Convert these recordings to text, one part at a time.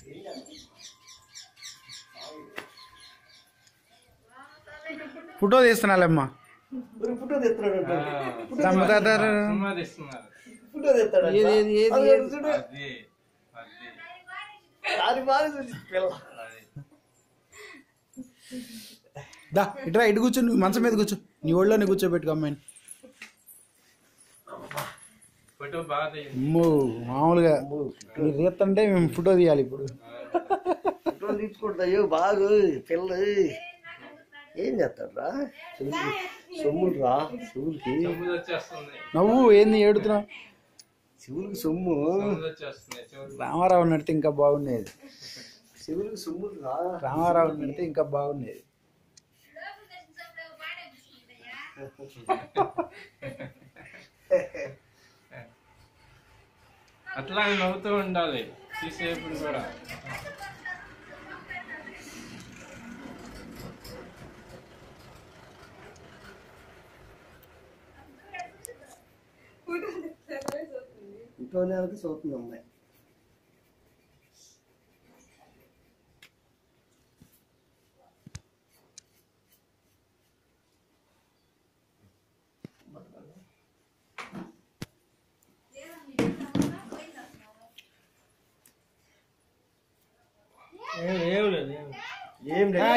Photo తీస్తున్నాలేమ్మా ஒரு photo తెస్తున్నాడు అంటాడు. చంపుతారు సినిమా తీస్తున్నారు ఫోటో తెస్తాడు ఏది, ఏది, ఏది, అది ఏది? చూడు. అది అది దాని బాగా చూసి పిల్ల అది దా ఇట్రా ఇటు కూర్చో నువ్వు మంచం మీద కూర్చో నీ ఒళ్ళోనే కూర్చోబెట్టుకో అమ్మాయిని ఫోటో బాగా తీయండి అమ్మో మామూలుగా మీరు తీస్తుంటే మేము ఫోటో తీయాలి ఇప్పుడు ఫోటో తీసుకుంటా అయ్యో బాగు పిల్ల ఏం చేస్తాడు రా సొమ్ములు రా శివులకి చెవులు వచ్చేస్తుంది నవ్వు ఏంది ఏడుతున్నావు శివులకి సొమ్ము చెవులు వచ్చేస్తుంది చెవులు రామారావు నడితే ఇంకా బాగుండేది శివులకి సొమ్ములు రా రామారావు నడితే ఇంకా బాగుండేది అట్లాగే నవ్వుతూ ఉండాలి తీసేప్పుడు కూడా ఇంట్లో నెలకి చూస్తుంది అమ్మాయి ఏం లేదు ఏం లేదు.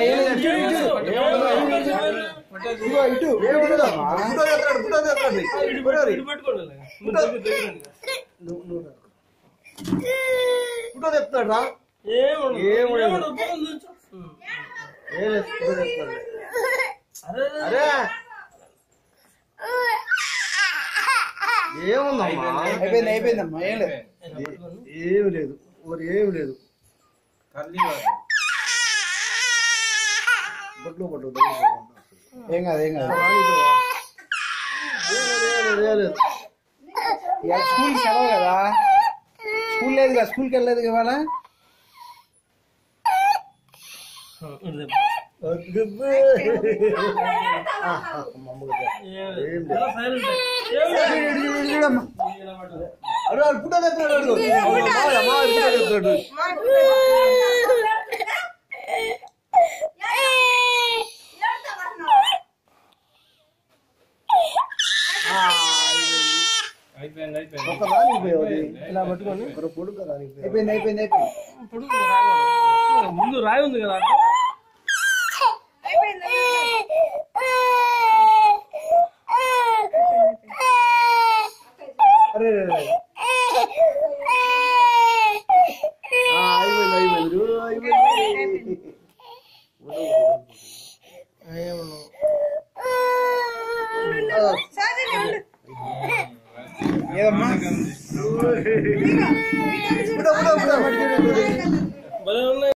ఇదిగో ఇటు. ఏం లేదు. ఫోటో తెస్తాడు, ఫోటో తెస్తాడు. ఫోటో తీ. నువ్వు- నువ్వు రా. ఫోటో తెస్తాడు రా ఏం లేదు. ఏం లేదు, ఫోటో తెస్తాడు. అరే ఏముందమ్మా అయిపోయింది అయిపోయిందమ్మా ఏం లేదు ఏం లేదు మరి ఏం లేదు తల్లి వాడు బొడ్లో పట్టు ఏం కాదు ఏం కాదు ఇవాళ స్కూల్ సెలవు కదా స్కూల్ లేదు కదా స్కూల్కి వెళ్ళలేదు కదా ఇవాళ చూడమ్మా ఫోటో తెస్తాడు అడుగు. మావయ్య, మావయ్య ఫోటో తెస్తాడు. అయిపోయింది అయిపోయింది ఒక రానికి పోయావు అది. ఇలా పట్టుకొని ఒక పొడుగు రానికి పోయావు. అయిపోయింది అయిపోయింది అయిపోయింది ముందు రాయి ఉంది కదా అరే అరే, అరే. ఆ, అయిపోయింది అయిపోయింది రూ, అయిపోయింది ఆ, ఏదమ్మా ఆ,